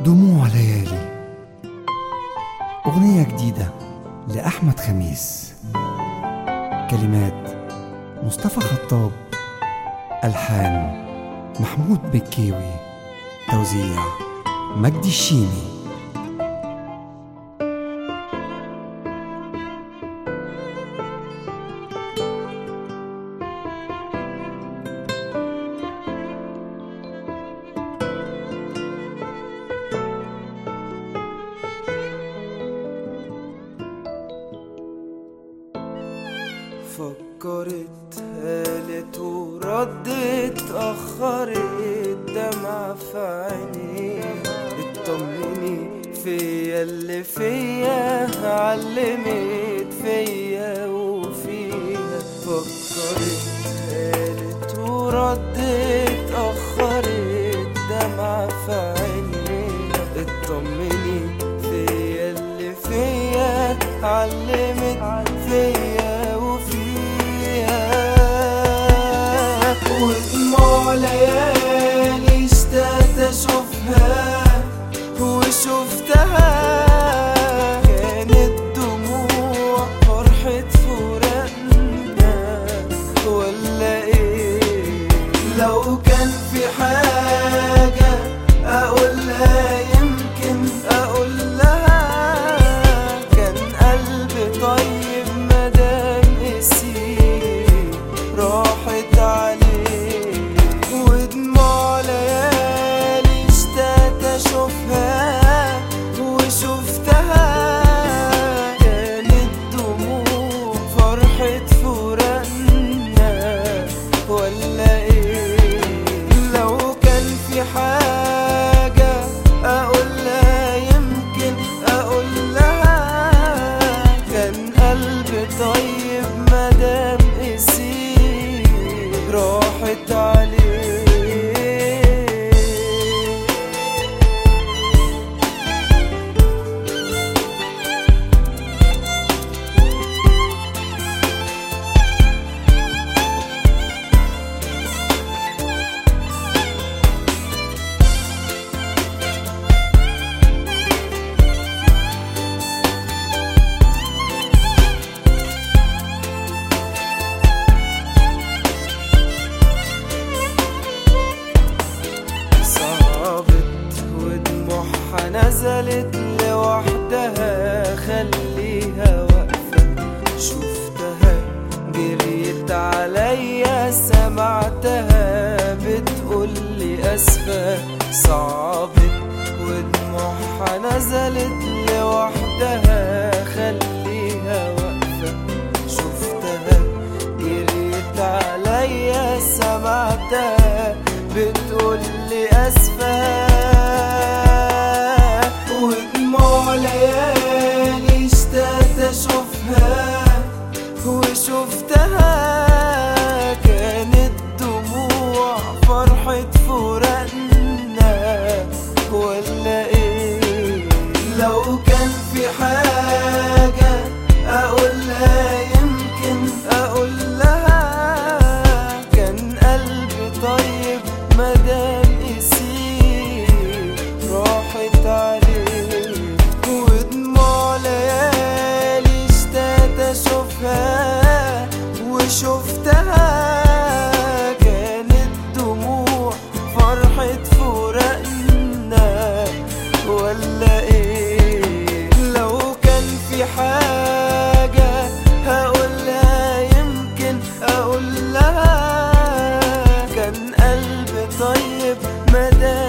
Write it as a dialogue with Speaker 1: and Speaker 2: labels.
Speaker 1: دموع ليالي أغنية جديدة لأحمد خميس كلمات مصطفى خطاب ألحان محمود بكيوي توزيع مجدي الشيمي
Speaker 2: فكرت قالت وردت أخرت دمعة في عينيها اطمني فيا اللي فيا علمت فيا وفيها فكرت قالت وردت أخرت دمعة في عينيها اطمني فيا اللي فيا علمت فيا وفيها ودموع ليالي اشتقت اشوفها وشفتها كانت دموع فرحة فراقنا ولا ايه لو كان في حاجة اقولها يمكن اقول لها كان قلبي طيب مدام قسيت راحت عليه ودموع ليالي اشتقت اشوفها وشفتها كانت دموع فرحة فراقنا ولا ايه لو كان في حاجة اقولها يمكن اقول لها كان قلبي طيب مدام قسيت راحت عليه صعبت ودموعها نزلت لوحدها خليها واقفة شفتها جريت عليا سمعتها بتقولي أسفة صعبت ودموعها نزلت لوحدها خليها واقفة شفتها جريت عليا سمعتها بتقولي أسفة ودموع ليالي اشتقت أشوفها وشفتها كانت دموع فرحة فراقنا ولا ايه لو كان في حاجة أقولها يمكن أقول لها كان قلبي طيب مدام قسيت راحت عليه ودموع ليالي اشتقت اشوفها وشفتها كانت دموع فرحة فراقنا ولا ايه لو كان في حاجة هقولها يمكن اقول لها كان قلبي طيب مدام